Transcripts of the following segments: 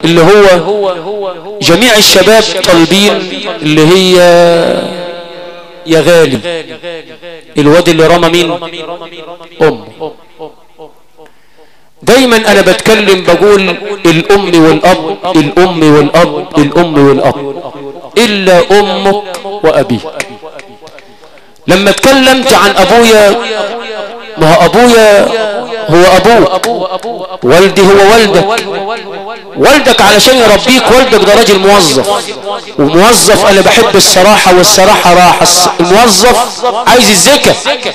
اللي هو جميع الشباب طالبين اللي هي يا غالي الواد اللي رمى مين ام دايما انا بتكلم بقول الام والاب الام والاب الام والاب الا امك وابيك لما اتكلمت عن ابويا ما هو ابويا هو ابوك والدي هو والدك والدك علشان يربيك والدك ده راجل موظف وموظف انا بحب الصراحة والصراحة راحة الموظف عايز الزكاة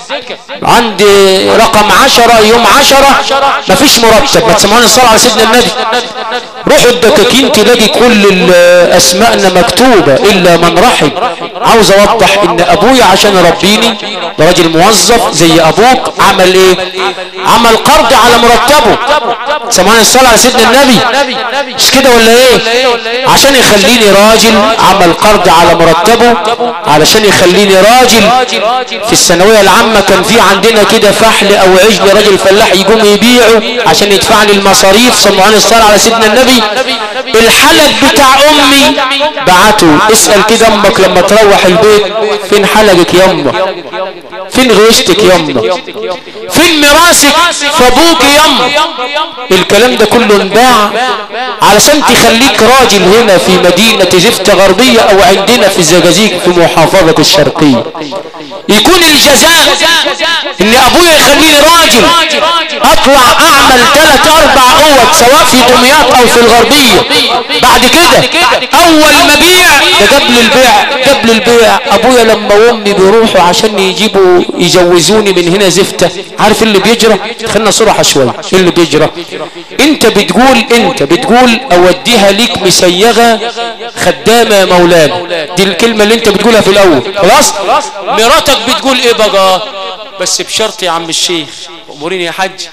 عندي رقم عشرة يوم عشرة مفيش مرتب ما تسمعوني الصلاة على سيدنا النبي روحوا الدكاكين تلاقي كل اسماءنا مكتوبة الا من رحم عاوز اوضح ان ابويا عشان يربيني ده راجل موظف زي ابوك عمل ايه عمل قرض على مرتبه سمعنا الصلاة على سيدنا النبي مش كده ولا ايه عشان يخليني راجل عمل قرض على مرتبه علشان يخليني راجل في الثانوية العامة كان في عندنا كده فحل او عجل راجل فلاح يقوم يبيعه عشان يدفع لي المصاريف سمعنا الصلاة على سيدنا النبي الحلق بتاع امي بعته اسأل كده امك لما تروح البيت فين حلقك يا امك فين غيشتك يا امك فين مراسك فابوك يا امك الكلام ده كله انباع علشان تخليك راجل هنا في مدينة زفتة غربية او عندنا في الزجاجيج في محافظة الشرقية يكون الجزاء ان ابويا يخليني راجل اطلع اعمل ثلاث اربع قوة سواء في دمياط او في الغربية بعد كده اول ما بيع ده قبل البيع قبل البيع ابويا لما وامي بيروحوا عشان يجيبوا يجوزوني من هنا زفتة عارف اللي بيجرى خلينا صراحة شوي اللي بيجرى انت بتقول انت بتقول اوديها ليك مسيغة خدامة يا مولانا دي الكلمة اللي انت بتقولها في الاول خلاص مراتك بتقول ايه بقى بس بشرط يا عم الشيخ اموريني يا حاج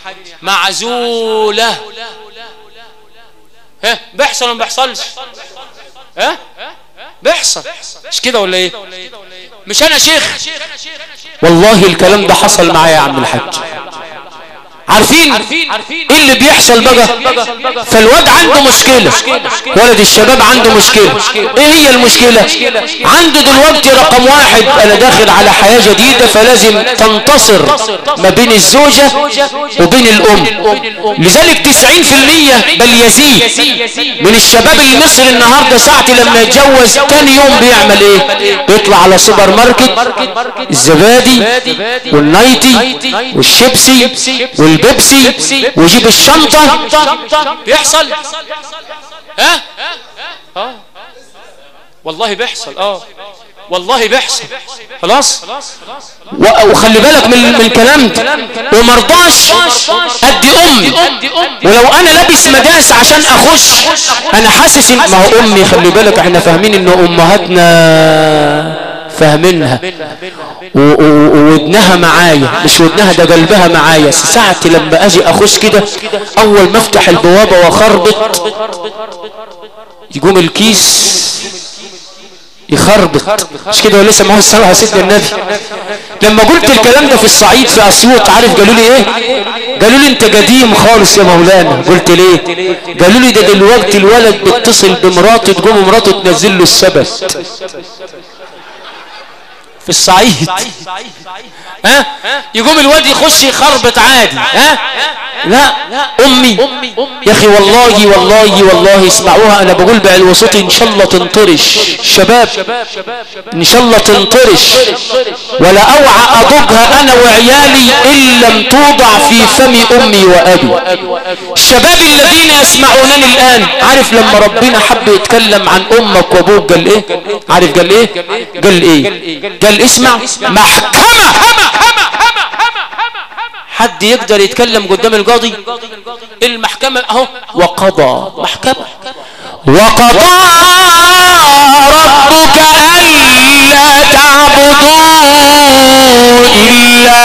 معزولة ها بيحصل ولا ما بيحصلش ها بيحصل مش كده ولا ايه مش انا شيخ والله الكلام ده حصل معايا يا عم الحاج عارفين ايه اللي بيحصل بقى فالواد عنده مشكلة ولد الشباب عنده مشكلة ايه هي المشكلة عنده دلوقتي رقم واحد انا داخل على حياة جديدة فلازم تنتصر ما بين الزوجة وبين الام لذلك تسعين في المية بل يزيد من الشباب المصري النهاردة ساعتي لما يتجوز تاني يوم بيعمل ايه بيطلع على سوبر ماركت الزبادي والنايتي والشيبسي وال البيبسي ويجيب الشنطة بيحصل ها اه والله بيحصل اه والله بيحصل خلاص وخلي بالك من من الكلام ده ومرضاش ادي امي ولو انا لابس مداس عشان اخش انا حاسس ان ما هو امي خلي بالك احنا فاهمين ان امهاتنا فاهمينها وودنها معايا مش ودنها ده قلبها معايا ساعتي لما اجي اخش كده اول ما افتح البوابة واخربط يقوم الكيس يخربط مش كده ولسه ما هو الصلاة على سيدنا النبي لما قلت الكلام ده في الصعيد في اسيوط عارف قالوا لي ايه قالوا لي انت قديم خالص يا مولانا قلت ليه قالوا لي ده دلوقتي الولد بيتصل بمراته تقوم مراته تنزل له السبت في الصعيد ها يقوم الواد يخش يخربط عادي ها لا امي يا اخي والله والله والله اسمعوها انا بقول بعلو صوتي ان شاء الله تنطرش شباب ان شاء الله تنطرش ولا اوعى اضجها انا وعيالي ان لم توضع في فم امي وابي الشباب الذين يسمعونني الان عارف لما ربنا حب يتكلم عن امك وابوك قال ايه عارف قال ايه قال ايه قال اسمع محكمة حد يقدر يتكلم قدام القاضي المحكمة اهو وقضى محكمة وقضى ربك ألا تعبدوا إلا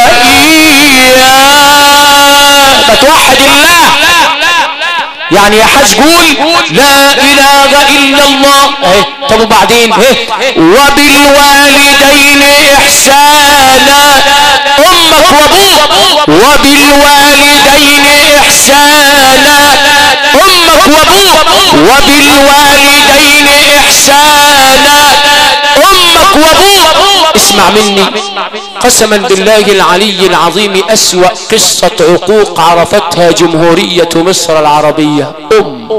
إياه فتوحد الله يعني يا حاج قول لا اله الا الله اهي طب وبعدين اهي وبالوالدين احسانا امك وابوك وبالوالدين احسانا امك وابوك وبالوالدين احسانا امك وابوك اسمع مني قسما بالله العلي العظيم اسوأ قصة عقوق عرفتها جمهورية مصر العربية ام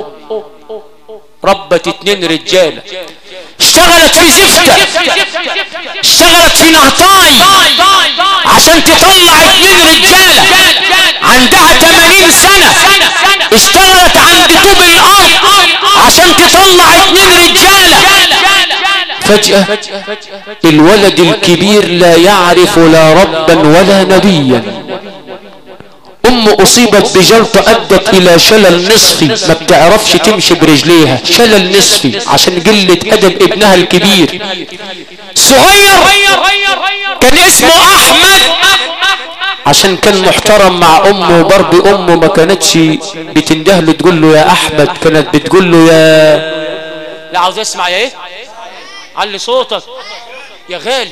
ربت اتنين رجالة اشتغلت في زفتة اشتغلت في نهطاي عشان تطلع اتنين رجالة عندها 80 سنة اشتغلت عند طوب الارض عشان تطلع اتنين رجالة فجأة الولد الكبير لا يعرف لا ربا ولا نبيا ام اصيبت بجلطة ادت الى شلل نصفي ما بتعرفش تمشي برجليها شلل نصفي عشان قلة ادب ابنها الكبير صغير كان اسمه احمد عشان كان محترم مع امه وبرضه امه ما كانتش بتندهله تقول له يا احمد كانت بتقول له يا لا عاوز اسمع يا ايه علي صوتك يا غالي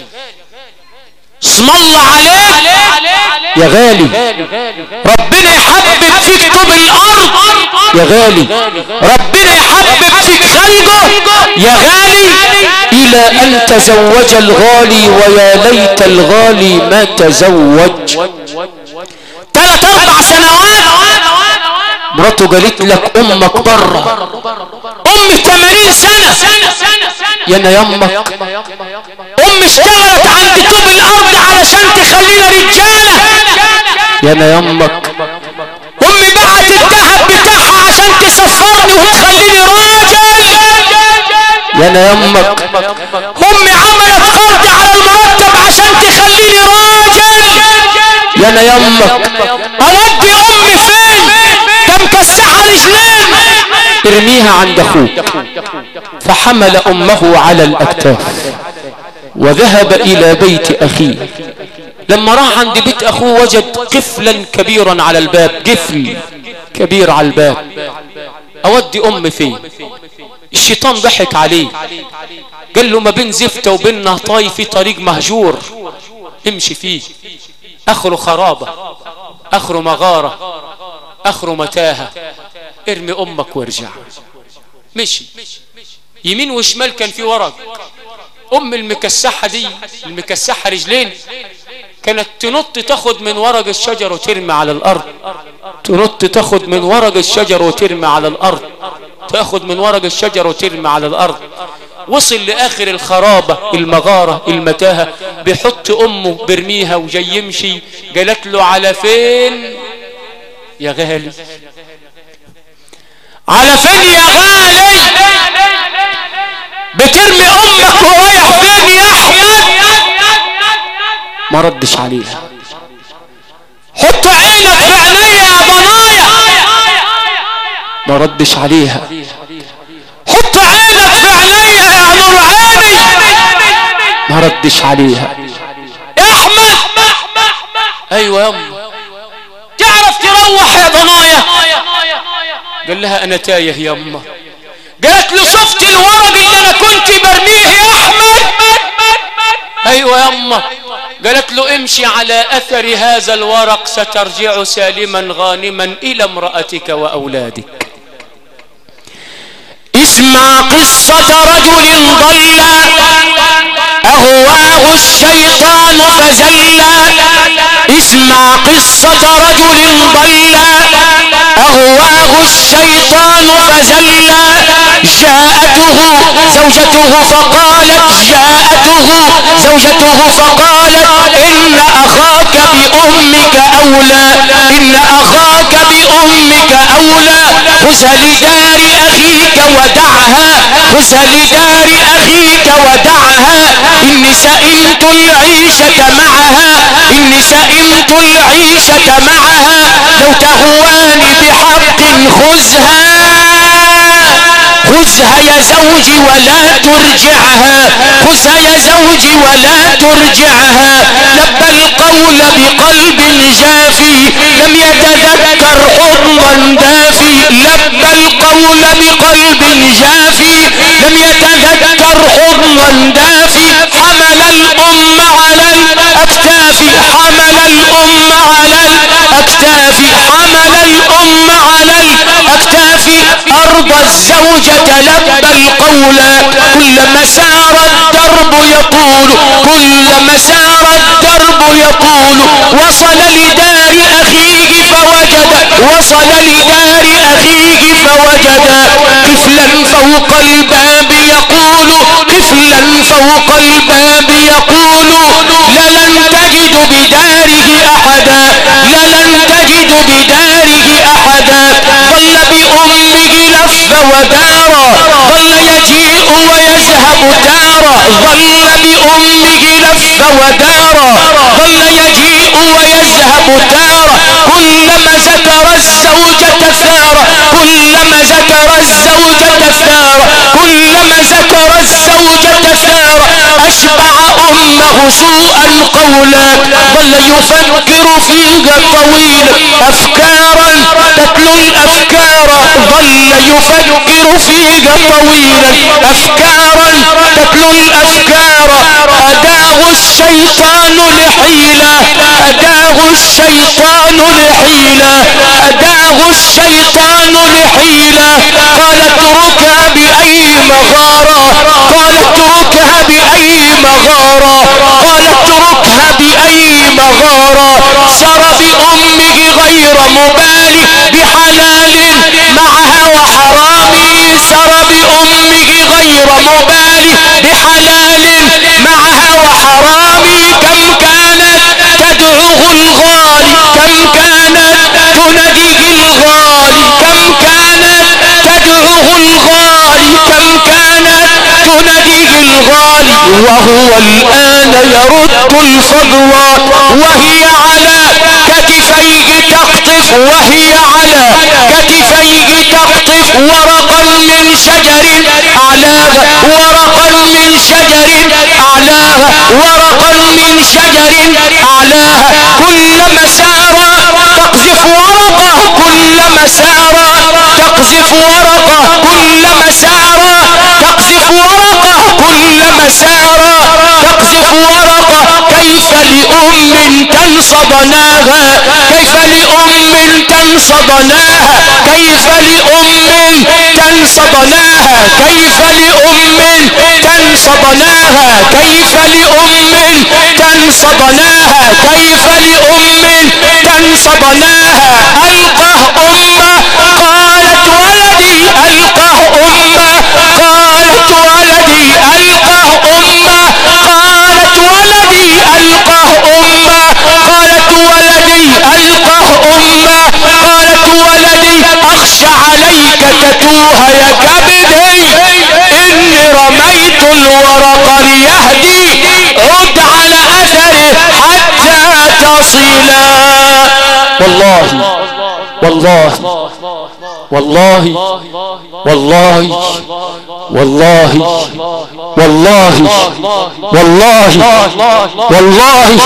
اسم الله عليك يا غالي ربنا يحبب فيك طوب الارض يا غالي ربنا يحبب فيك خلقه يا غالي الى ان تزوج الغالي ويا ليت الغالي ما تزوج ثلاث اربع سنوات مراته قالت لك امك بره امك 80 سنة يا انا يمك ام اشتغلت عند طوب الارض علشان تخلينا رجالة يا انا يمك امي بعت الذهب بتاعها عشان تسفرني وتخليني راجل يا انا يمك امي عملت قرض على المرتب عشان تخليني راجل يا انا يمك اودي امي فين ده مكسحه رجلين ارميها عند اخوك فحمل امه على الاكتاف وذهب الى بيت اخيه لما راح عند بيت اخوه وجد قفلا كبيرا على الباب قفل كبير على الباب اودي امي فين الشيطان ضحك عليه قال له ما بين زفتة وبين نهطاي في طريق مهجور امشي فيه اخره خرابة اخره مغارة اخره متاهة ارمي امك وارجع مشي يمين وشمال كان في ورق ام المكسحة دي المكسحة رجلين كانت تنط تاخد من ورق الشجر وترمي على الارض تنط تاخد من ورق الشجر وترمي على الارض تاخد من ورق الشجر وترمي على الارض وصل لاخر الخرابة المغارة المتاهة بيحط امه برميها وجاي يمشي قالت له على فين يا غالي على فين يا غالي بترمي امك ورايح فين يا احمد ما ردش عليها حط عينك في عينيا يا ضنايا ما ردش عليها حط عينك في عينيا يا نور عيني ما ردش عليها يا احمد ايوه يا ام تعرف تروح يا ضنايا قال لها انا تايه يا امه قالت له شفت الورق اللي انا كنت برميه يا احمد ايوه يا امه قالت له امشي على اثر هذا الورق سترجع سالما غانما الى امرأتك واولادك اسمع قصة رجل ضل اهواه الشيطان فزلا اسمع قصة رجل ضل اهواه الشيطان فزلا جاءته زوجته فقالت جاءته زوجته فقالت ان اخاك بامك اولى ان اخاك بامك اولى خذها لدار اخيك ودعها خذها لدار اخيك ودعها اني سئمت العيشة معها اني سئمت العيشة معها لو تهواني بحق خذها خذها يا زوجي ولا ترجعها خذها يا زوجي ولا ترجعها لبى القول بقلب جافي لم يتذكر حضنا دافي لبى القول بقلب جافي لم يتذكر حضنا دافي حمل الأم على الأكتاف حمل الأم على الأكتاف حمل الأم على الأكتاف أرضى الزوج لب القول كلما سار الدرب يطول كلما سار الدرب يطول وصل لدار اخيه فوجد وصل لدار اخيه فوجد طفلا فوق الباب يقول طفلا فوق الباب يقول للن تجد بداره احدا للن تجد بداره احدا ظل بامه لف ودارا ظل يجيء ويذهب دارا ظل بامه لف ودارا ظل يجيء ويذهب دارا كلما ذكر الزوجة ثار كلما ذكر الزوجة ثار كلما ذكر الزوجة ثار اشبع امه سوءا قولا ظل يفكر فيها طويلا افكارا تتلو الافكار ظل يفكر فيها طويلا افكارا تتلو الافكار اداه الشيطان لحيلة اداه الشيطان لحيلة اداه الشيطان لحيلة قال اتركها باي مغارة قال اتركها باي مغارة قال اتركها باي مغارة سر بامه غير مبالي بحلال معها وحرام سر بامه غير مبالي بحلال معها وحرام كم كانت تدعوه الغالي كم كانت تناديه الغالي كم كانت تدعوه الغالي كم كانت تناديه الغالي وهو الآن يرد الفضل وهي على كتفيه تقطف وهي على كتفيه تقطف ورقا من شجر أعلاها ورقا من شجر أعلاها ورقا من شجر أعلاها كلما سار تقذف ورقة كلما سار تقذف ورقة كلما سار تقذف ورقة كلما سار تقذف ورقة كيف لأم تنصدناها كيف لأم تنصدناها كيف لأم تنصدناها كيف لأم تنصدناها كيف لأم تنصدناها كيف لأم تنصدناها ألقاه أمه قالت ولدي ألقاه أمه قالت ولدي ألقاه أمه قالت ولدي ألقاه أمه قالت ولدي ألقاه أمه قالت ولدي أخشى عليك تتوه يا كبدي إني رميت الورق ليهدي عد على أثره حتى تصلا والله والله والله والله والله والله والله والله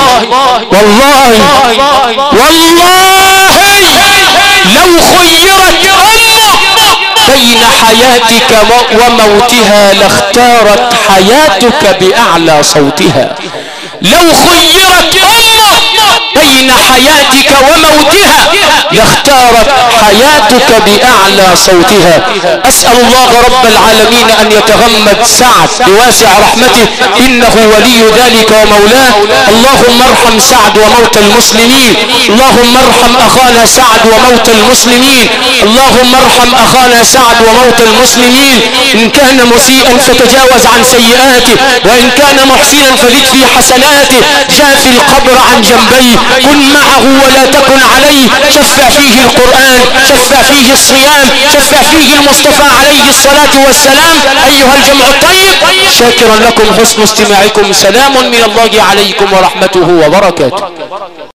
والله والله لو خيرت امك بين حياتك وموتها لاختارت حياتك باعلى صوتها لو خيرت امك بين حياتك وموتها لاختارت حياتك باعلى صوتها اسال الله رب العالمين ان يتغمد سعد بواسع رحمته انه ولي ذلك ومولاه اللهم ارحم سعد وموت المسلمين اللهم ارحم اخانا سعد وموت المسلمين اللهم ارحم اخانا سعد وموت المسلمين ان كان مسيئا فتجاوز عن سيئاته وان كان محسنا فزد في حسناته جاف القبر عن جنبيه كن معه ولا تكن عليه شفع فيه القرآن شفع فيه الصيام شفع فيه المصطفى عليه الصلاة والسلام أيها الجمع الطيب شاكرا لكم حسن استماعكم سلام من الله عليكم ورحمته وبركاته